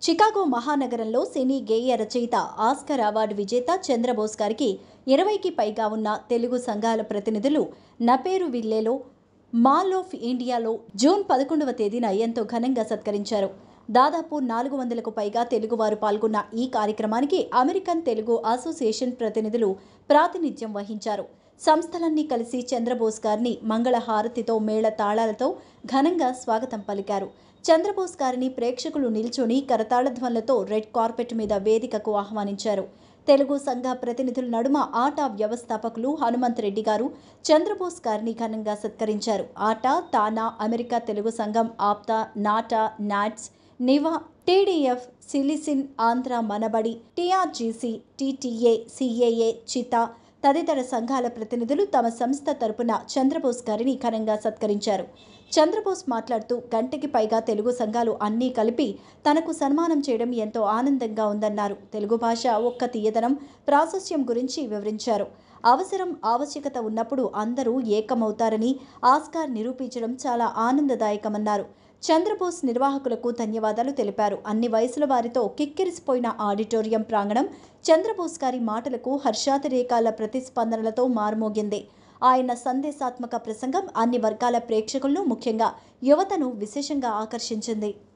Chicago మహానగరంలో సినీ గేయ రచయిత ఆస్కర్ అవార్డు విజేత చంద్రబోస్ గారికి ఇరవైకి పైగా ఉన్న తెలుగు సంఘాల ప్రతినిధులు నపేరు విల్లేలో మాల్ ఆఫ్ ఇండియాలో జూన్ పదకొండవ తేదీన ఎంతో ఘనంగా సత్కరించారు దాదాపు నాలుగు వందలకు పైగా తెలుగువారు పాల్గొన్న ఈ కార్యక్రమానికి అమెరికన్ తెలుగు అసోసియేషన్ ప్రతినిధులు ప్రాతినిధ్యం వహించారు సంస్థలన్నీ కలిసి చంద్రబోస్ గారిని మంగళహారతితో మేళ తాళాలతో ఘనంగా స్వాగతం పలికారు చంద్రబోస్ గారిని ప్రేక్షకులు నిల్చొని కరతాళధ్వనులతో రెడ్ కార్పెట్ మీద వేదికకు ఆహ్వానించారు తెలుగు సంఘ ప్రతినిధుల నడుమ ఆట వ్యవస్థాపకులు హనుమంత్ రెడ్డి గారు చంద్రబోస్ గారిని ఘనంగా సత్కరించారు ఆట తానా అమెరికా తెలుగు సంఘం ఆప్తా నాటా నాట్స్ నివా టీడీఎఫ్ సిలిసిన్ Andhra Manabadi TRGC TTA CAA చితా తదితర సంఘాల ప్రతినిధులు తమ సంస్థ తరపున చంద్రబోస్ గారిని ఘనంగా సత్కరించారు చంద్రబోస్ మాట్లాడుతూ గంటకి పైగా తెలుగు సంఘాలు అన్నీ కలిపి తనకు సన్మానం చేయడం ఎంతో ఆనందంగా ఉందన్నారు తెలుగు భాష ఒక్క తీయదనం ప్రాశస్యం గురించి వివరించారు అవసరం ఆవశ్యకత ఉన్నప్పుడు అందరూ ఏకమవుతారని ఆస్కార్ నిరూపించడం చాలా ఆనందదాయకమన్నారు చంద్రబోస్ నిర్వాహకులకు ధన్యవాదాలు తెలిపారు అన్ని వయసుల వారితో కిక్కిరిసిపోయిన ఆడిటోరియం ప్రాంగణం చంద్రబోస్ గారి మాటలకు హర్షాతిరేకాల ప్రతిస్పందనలతో మారుమోగింది ఆయన సందేశాత్మక ప్రసంగం అన్ని వర్గాల ప్రేక్షకులను ముఖ్యంగా యువతను విశేషంగా ఆకర్షించింది